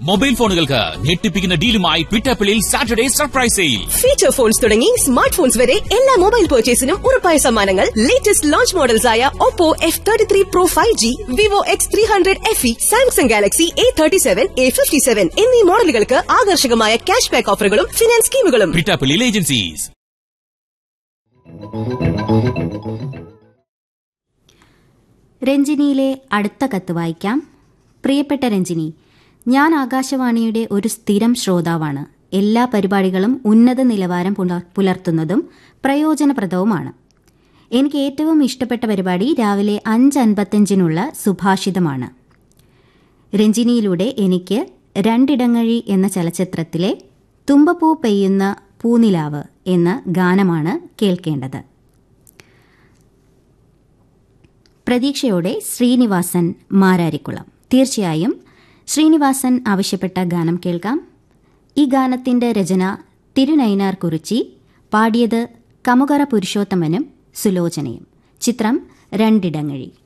mobile ഫോണുകൾക്ക് ഞെട്ടിപ്പിക്കുന്ന ഡീലുമായി ട്വിറ്റപ്പിളിൽ Saturday surprise sale feature phones തുടങ്ങി സ്മാർട്ട് ഫോൺസ് വരെ എല്ലാ മൊബൈൽ പർച്ചേസിനും ഉറപ്പായ സമ്മാനങ്ങൾ ലേറ്റസ്റ്റ് ലോഞ്ച് മോഡൽസ് ആയ Oppo F thirty three pro five G Vivo X three hundred F E Samsung Galaxy A thirty seven A fifty seven എന്നീ മോഡലുകൾക്ക് ആകർഷകമായ ക്യാഷ് ബാക്ക് ഓഫറുകളും ഫിനാൻസ് സ്കീമുകളും ട്വിറ്റപ്പിളിൽ ഏജൻസീസ് രഞ്ജിനിയിലെ അടുത്ത കത്ത് വായിക്കാം പ്രിയപ്പെട്ട രഞ്ജിനി ഞാൻ ആകാശവാണിയുടെ ഒരു സ്ഥിരം ശ്രോതാവാണ് എല്ലാ പരിപാടികളും ഉന്നത നിലവാരം പുലർ- പുലർത്തുന്നതും പ്രയോജനപ്രദവുമാണ് എനിക്ക് ഏറ്റവും ഇഷ്ടപ്പെട്ട പരിപാടി രാവിലെ അഞ്ച് അൻപത്തഞ്ചിനുള്ള സുഭാഷിതമാണ് രഞ്ജിനിയിലൂടെ എനിക്ക് രണ്ടിടങ്ങഴി എന്ന ചലച്ചിത്രത്തിലെ തുമ്പപ്പൂ പെയ്യുന്ന പൂനിലാവ് എന്ന ഗാനമാണ് കേൾക്കേണ്ടത് പ്രതീക്ഷയോടെ ശ്രീനിവാസൻ മാരാരിക്കുളം തീർച്ചയായും ശ്രീനിവാസൻ ആവശ്യപ്പെട്ട ഗാനം കേൾക്കാം ഈ ഗാനത്തിന്റെ രചന തിരുനൈനാർ കുറിച്ചി പാടിയത് കമുകറ പുരുഷോത്തമനും സുലോചനയും ചിത്രം രണ്ടിടങ്ങഴി